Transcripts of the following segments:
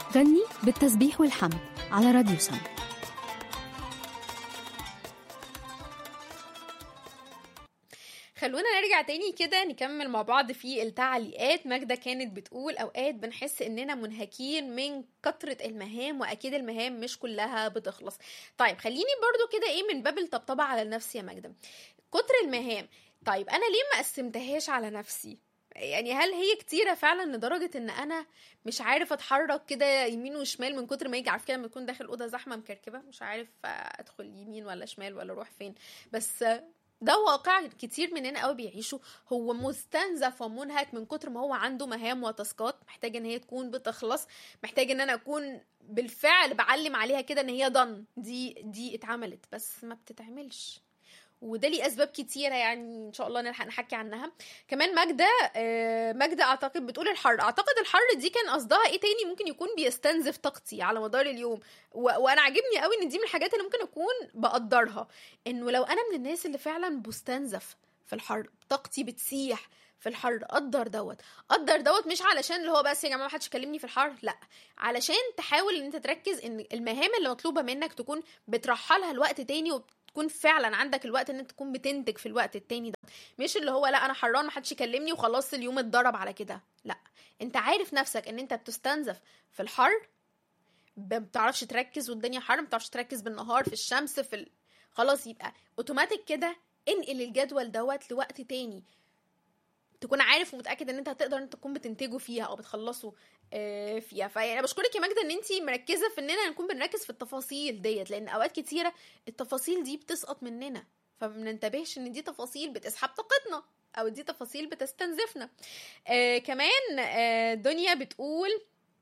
غني بالتسبيح والحمد على راديو سم خلونا نرجع تاني كده نكمل مع بعض في التعليقات ماجدة كانت بتقول أوقات بنحس إننا منهكين من كثرة المهام وأكيد المهام مش كلها بتخلص طيب خليني برضو كده إيه من باب الطبطبة على النفس يا ماجدة كتر المهام طيب أنا ليه ما قسمتهاش على نفسي يعني هل هي كتيرة فعلا لدرجة ان انا مش عارف اتحرك كده يمين وشمال من كتر ما يجي عارف كده لما تكون داخل اوضه زحمه مكركبه مش عارف ادخل يمين ولا شمال ولا اروح فين بس ده واقع كتير مننا قوي بيعيشوا هو مستنزف ومنهك من كتر ما هو عنده مهام وتاسكات محتاج ان هي تكون بتخلص محتاج ان انا اكون بالفعل بعلم عليها كده ان هي ضن دي دي اتعملت بس ما بتتعملش وده ليه اسباب كتيره يعني ان شاء الله نلحق نحكي عنها كمان ماجده آه، ماجده اعتقد بتقول الحر اعتقد الحر دي كان قصدها ايه تاني ممكن يكون بيستنزف طاقتي على مدار اليوم و... وانا عاجبني قوي ان دي من الحاجات اللي ممكن اكون بقدرها انه لو انا من الناس اللي فعلا بستنزف في الحر طاقتي بتسيح في الحر قدر دوت قدر دوت مش علشان اللي هو بس يا جماعه ما حدش يكلمني في الحر لا علشان تحاول ان انت تركز ان المهام اللي مطلوبه منك تكون بترحلها لوقت تاني وب... تكون فعلا عندك الوقت ان انت تكون بتنتج في الوقت التاني ده مش اللي هو لا انا حران محدش يكلمني وخلاص اليوم اتضرب على كده لا انت عارف نفسك ان انت بتستنزف في الحر ما بتعرفش تركز والدنيا حر ما بتعرفش تركز بالنهار في الشمس في ال... خلاص يبقى اوتوماتيك كده انقل الجدول دوت لوقت تاني تكون عارف ومتاكد ان انت هتقدر انت تكون بتنتجه فيها او بتخلصه آه، فيها فانا بشكرك يا ماجده ان انت مركزه في اننا نكون بنركز في التفاصيل ديت لان اوقات كتيره التفاصيل دي بتسقط مننا فما بننتبهش ان دي تفاصيل بتسحب طاقتنا او دي تفاصيل بتستنزفنا آه كمان آه دنيا بتقول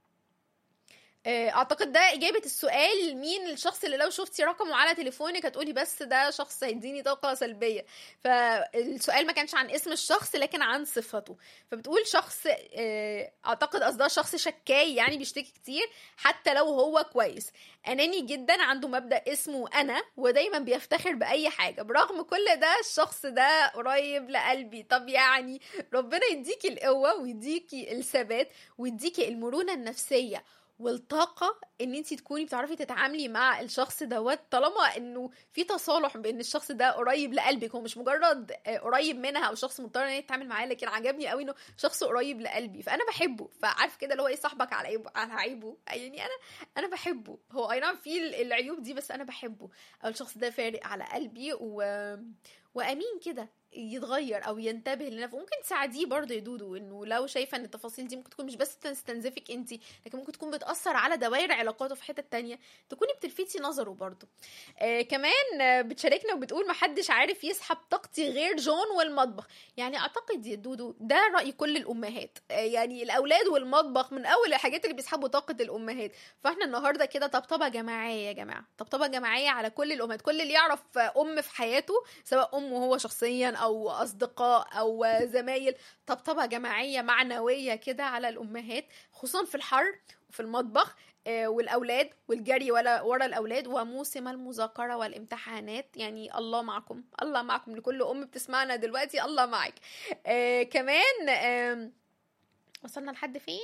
آه، اعتقد ده اجابه السؤال مين الشخص اللي لو شفتي رقمه على تليفونك هتقولي بس ده شخص هيديني طاقه سلبيه فالسؤال ما كانش عن اسم الشخص لكن عن صفته فبتقول شخص آه، اعتقد قصدها شخص شكاي يعني بيشتكي كتير حتى لو هو كويس اناني جدا عنده مبدا اسمه انا ودايما بيفتخر باي حاجه برغم كل ده الشخص ده قريب لقلبي طب يعني ربنا يديكي القوه ويديكي الثبات ويديكي المرونه النفسيه والطاقه ان انت تكوني بتعرفي تتعاملي مع الشخص دوت طالما انه في تصالح بان الشخص ده قريب لقلبك هو مش مجرد آه، قريب منها او شخص مضطر ان هي تتعامل معاه لكن عجبني قوي انه شخص قريب لقلبي فانا بحبه فعارف كده اللي هو ايه صاحبك على عيبه على عيبه يعني انا انا بحبه هو اي نعم في ال- العيوب دي بس انا بحبه او الشخص ده فارق على قلبي و... وامين كده يتغير او ينتبه لنفسه ممكن تساعديه برضه يا دودو انه لو شايفه ان التفاصيل دي ممكن تكون مش بس تستنزفك انت لكن ممكن تكون بتاثر على دوائر علاقاته في حته تانية تكوني بتلفتي نظره برضه آه كمان آه بتشاركنا وبتقول محدش عارف يسحب طاقتي غير جون والمطبخ يعني اعتقد يا دودو ده راي كل الامهات آه يعني الاولاد والمطبخ من اول الحاجات اللي بيسحبوا طاقه الامهات فاحنا النهارده كده طبطبه جماعيه يا جماعه طبطبه جماعيه على كل الامهات كل اللي يعرف ام في حياته سواء امه هو شخصيا او اصدقاء او زمايل طبطبه جماعيه معنويه كده على الامهات خصوصا في الحر وفي المطبخ آه، والاولاد والجري ورا ورا الاولاد وموسم المذاكره والامتحانات يعني الله معكم الله معكم لكل ام بتسمعنا دلوقتي الله معك آه كمان آه وصلنا لحد فين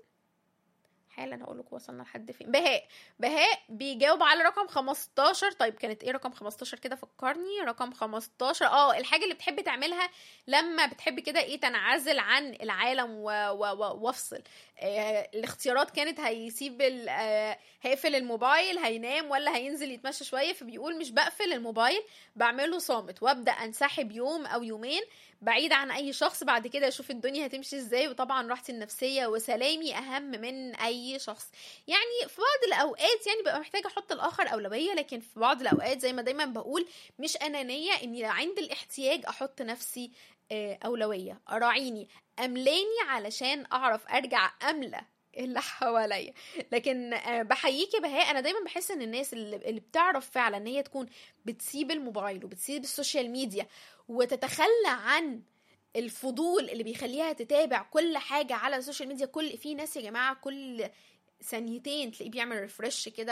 حالا هقول لكم وصلنا لحد فين بهاء بهاء بيجاوب على رقم 15 طيب كانت ايه رقم 15 كده فكرني رقم 15 اه الحاجه اللي بتحبي تعملها لما بتحبي كده ايه تنعزل عن العالم و- و- و- وافصل آه الاختيارات كانت هيسيب ال- آه هيقفل الموبايل هينام ولا هينزل يتمشى شويه فبيقول مش بقفل الموبايل بعمله صامت وابدا انسحب يوم او يومين بعيد عن اي شخص بعد كده اشوف الدنيا هتمشي ازاي وطبعا راحتي النفسيه وسلامي اهم من اي شخص يعني في بعض الاوقات يعني ببقى محتاجه احط الاخر اولويه لكن في بعض الاوقات زي ما دايما بقول مش انانيه اني عند الاحتياج احط نفسي آه، اولويه اراعيني املاني علشان اعرف ارجع املى اللي حواليا لكن آه، بحييكي بهاء انا دايما بحس ان الناس اللي اللي بتعرف فعلا ان هي تكون بتسيب الموبايل وبتسيب السوشيال ميديا وتتخلى عن الفضول اللي بيخليها تتابع كل حاجه على السوشيال ميديا كل في ناس يا جماعه كل ثانيتين تلاقيه بيعمل ريفرش كده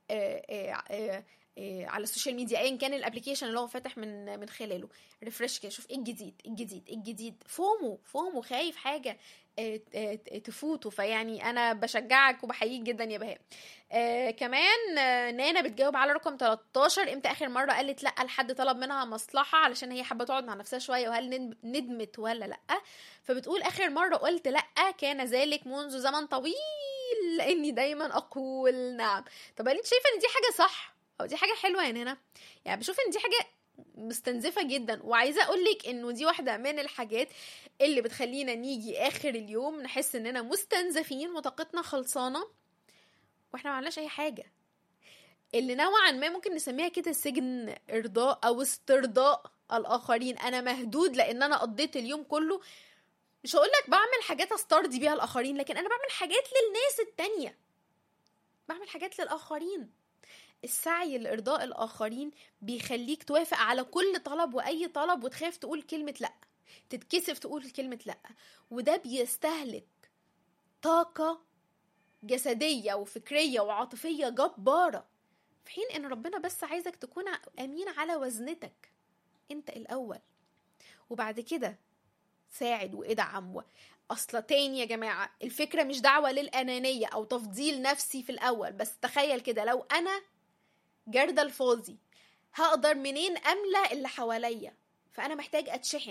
آه، آه، آه، آه، على السوشيال ميديا ايا كان الابلكيشن اللي هو فاتح من من خلاله ريفرش كده شوف ايه الجديد إيه الجديد إيه الجديد فومو فومو خايف حاجه آه، آه، تفوته فيعني انا بشجعك وبحييك جدا يا بهاء آه كمان آه نانا بتجاوب على رقم 13 امتى اخر مره قالت لا لحد طلب منها مصلحه علشان هي حابه تقعد مع نفسها شويه وهل ند- ندمت ولا لا فبتقول اخر مره قلت لا كان ذلك منذ زمن طويل لاني دايما اقول نعم طب هل انت شايفه ان دي حاجه صح او دي حاجه حلوه يا نانا يعني بشوف ان دي حاجه مستنزفه جدا وعايزه اقول لك انه دي واحده من الحاجات اللي بتخلينا نيجي اخر اليوم نحس اننا مستنزفين وطاقتنا خلصانه واحنا ما عملناش اي حاجه اللي نوعا ما ممكن نسميها كده سجن ارضاء او استرضاء الاخرين انا مهدود لان انا قضيت اليوم كله مش هقول لك بعمل حاجات استرضي بيها الاخرين لكن انا بعمل حاجات للناس التانية بعمل حاجات للاخرين السعي لارضاء الاخرين بيخليك توافق على كل طلب واي طلب وتخاف تقول كلمه لا تتكسف تقول كلمه لا وده بيستهلك طاقه جسديه وفكريه وعاطفيه جباره في حين ان ربنا بس عايزك تكون امين على وزنتك انت الاول وبعد كده ساعد وادعم و... اصل تاني يا جماعه الفكره مش دعوه للانانيه او تفضيل نفسي في الاول بس تخيل كده لو انا جردل فاضي هقدر منين املى اللي حواليا فانا محتاج اتشحن